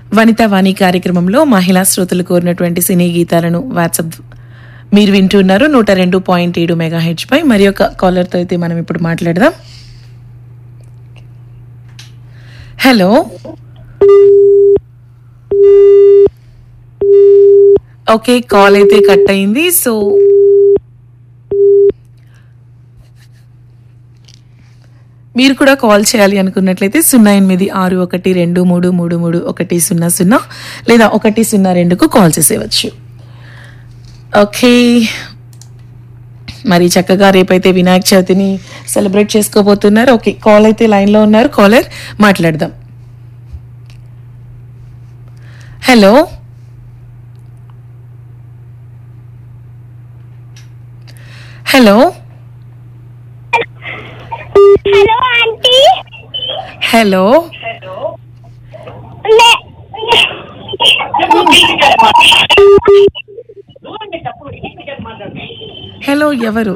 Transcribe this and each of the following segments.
వనిత వాణి కార్యక్రమంలో మహిళా శ్రోతలు కోరినటువంటి సినీ గీతాలను వాట్సాప్ మీరు వింటున్నారు నూట రెండు పాయింట్ ఏడు మెగా హెచ్ పై మరి ఒక కాలర్తో అయితే మనం ఇప్పుడు మాట్లాడదాం హలో ఓకే కాల్ అయితే కట్ అయింది సో మీరు కూడా కాల్ చేయాలి అనుకున్నట్లయితే సున్నా ఎనిమిది ఆరు ఒకటి రెండు మూడు మూడు మూడు ఒకటి సున్నా సున్నా లేదా ఒకటి సున్నా రెండుకు కాల్ చేసేవచ్చు ఓకే మరి చక్కగా రేపైతే వినాయక చవితిని సెలబ్రేట్ చేసుకోబోతున్నారు ఓకే కాల్ అయితే లైన్లో ఉన్నారు కాలర్ మాట్లాడదాం hello hello hello aunty hello నే- హలో ఎవరు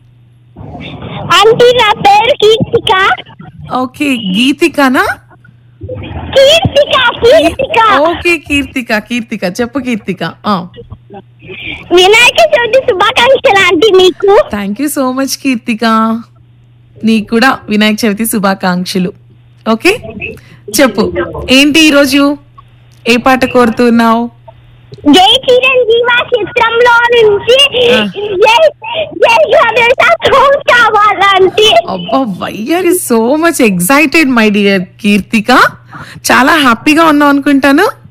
ఆంటీ నా పేరు కీర్తిక ఓకే గీతికనా కీర్తిక కీర్తిక ఓకే కీర్తిక కీర్తిక చెప్పు కీర్తిక వినాయక చవితి శుభాకాంక్షలు ఆంటీ నీకు thank you so much Keerthika నీకు కూడా వినాయక చవితి శుభాకాంక్షలు ఓకే చెప్పు ఏంటి ఈరోజు ఏ పాట కోరుతున్నావు జై చిరంజీవ చిత్రంలో నుంచి ఆ. జై జై గణేశ సాంగ్ కావాలంటీ అబ్బా why are is so much excited my dear Keerthika చాలా హ్యాపీగా ఉన్నావు అనుకుంటాను